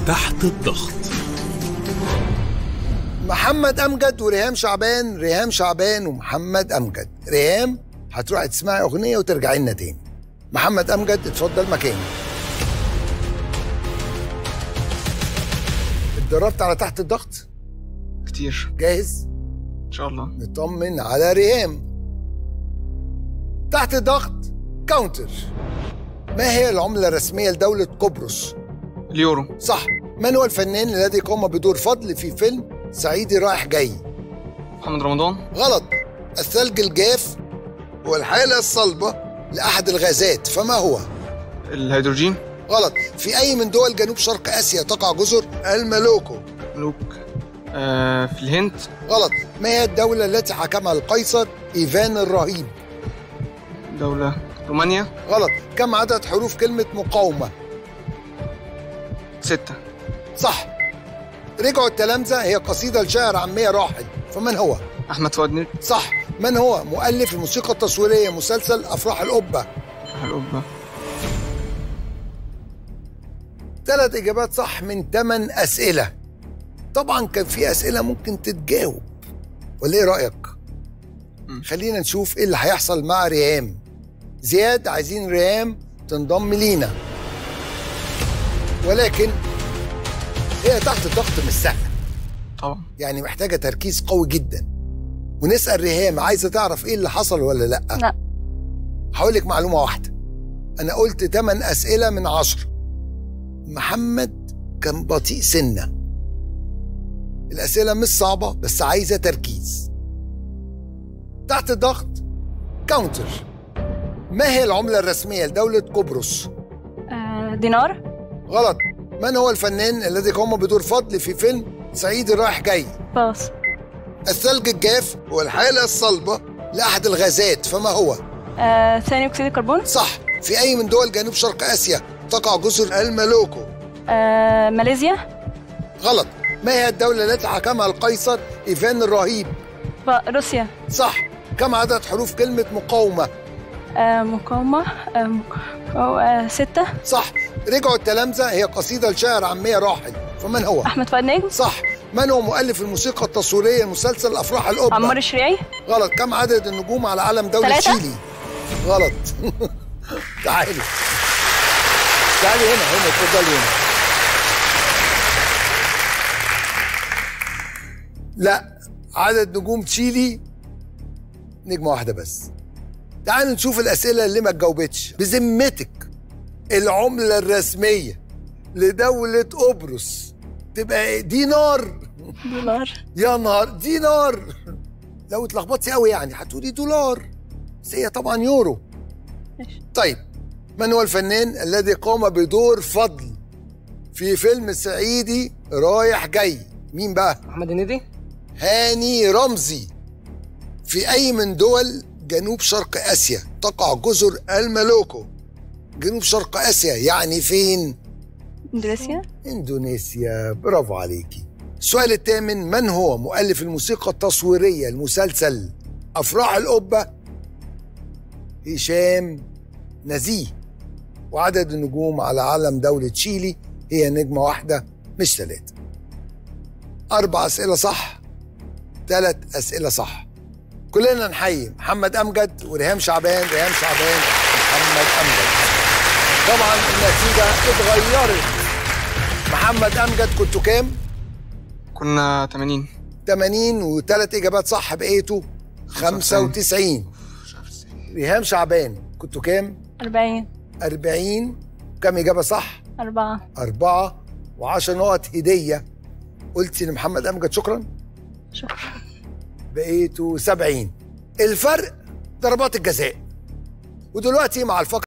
تحت الضغط محمد امجد وريهام شعبان ريهام شعبان ومحمد امجد ريهام هتروحي تسمعي اغنيه وترجعي لنا تاني محمد امجد اتفضل مكاني اتدربت على تحت الضغط كتير جاهز ان شاء الله نطمن على ريهام تحت ضغط كاونتر ما هي العملة الرسمية لدولة قبرص؟ اليورو صح من هو الفنان الذي قام بدور فضل في فيلم صعيدي رايح جاي؟ محمد رمضان غلط الثلج الجاف هو الحالة الصلبة لأحد الغازات فما هو؟ الهيدروجين غلط في أي من دول جنوب شرق آسيا تقع جزر الملوكو؟ ملوك آه في الهند غلط ما هي الدولة التي حكمها القيصر إيفان الرهيب؟ دولة رومانيا غلط كم عدد حروف كلمة مقاومة؟ ستة صح رجعوا التلامذة هي قصيدة لشاعر عامية راحل فمن هو؟ أحمد فؤاد نجم صح من هو مؤلف الموسيقى التصويرية مسلسل أفراح القبة؟ القبة ثلاث إجابات صح من ثمان أسئلة طبعا كان في أسئلة ممكن تتجاوب ولا إيه رأيك؟ مم. خلينا نشوف إيه اللي هيحصل مع ريهام زياد عايزين ريهام تنضم لينا ولكن هي تحت الضغط مش سهلة طبعا يعني محتاجة تركيز قوي جدا ونسأل ريهام عايزة تعرف إيه اللي حصل ولا لأ؟ لا. هقول لك معلومة واحدة أنا قلت 8 أسئلة من عشرة محمد كان بطيء سنة الأسئلة مش صعبة بس عايزة تركيز تحت الضغط كاونتر ما هي العملة الرسمية لدولة قبرص؟ آه دينار غلط من هو الفنان الذي قام بدور فضل في فيلم صعيدي رايح جاي؟ باص الثلج الجاف هو الحالة الصلبة لأحد الغازات فما هو؟ آه ثاني أكسيد الكربون صح في أي من دول جنوب شرق آسيا تقع جزر الملوكو؟ آه ماليزيا غلط ما هي الدولة التي حكمها القيصر إيفان الرهيب؟ ب- روسيا صح كم عدد حروف كلمة مقاومة؟ آه مقاومة آه, مق... أو آه ستة صح رجعوا التلامذة هي قصيدة لشاعر عامية راحل فمن هو؟ أحمد فؤاد نجم صح من هو مؤلف الموسيقى التصويرية لمسلسل أفراح القبة؟ عمار الشريعي غلط كم عدد النجوم على علم دولة ثلاثة. تشيلي؟ غلط تعالي تعالي هنا هنا اتفضلي هنا لا عدد نجوم تشيلي نجمة واحدة بس تعالوا نشوف الأسئلة اللي ما اتجاوبتش بذمتك العملة الرسمية لدولة قبرص تبقى إيه؟ دينار دولار يا نهار دينار لو اتلخبطتي قوي يعني هتقولي دولار بس هي طبعا يورو ماشي. طيب من هو الفنان الذي قام بدور فضل في فيلم صعيدي رايح جاي مين بقى محمد هنيدي هاني رمزي في اي من دول جنوب شرق اسيا تقع جزر الملوكو جنوب شرق اسيا يعني فين إندونيسيا اندونيسيا برافو عليكي السؤال الثامن من هو مؤلف الموسيقى التصويرية المسلسل أفراح القبة هشام نزيه وعدد النجوم على علم دولة تشيلي هي نجمة واحدة مش ثلاثة أربع أسئلة صح ثلاث أسئلة صح كلنا نحيي محمد أمجد وريهام شعبان ريهام شعبان محمد أمجد طبعا النتيجة اتغيرت محمد أمجد كنتوا كام؟ كنا 80 80 وثلاث إجابات صح بقيتوا 95 ريهام شعبان كنتوا كام؟ أربعين 40 كم إجابة صح؟ أربعة أربعة و10 نقط هدية قلتي لمحمد أمجد شكرا شكرا بقيتوا 70 الفرق ضربات الجزاء ودلوقتي مع الفقرة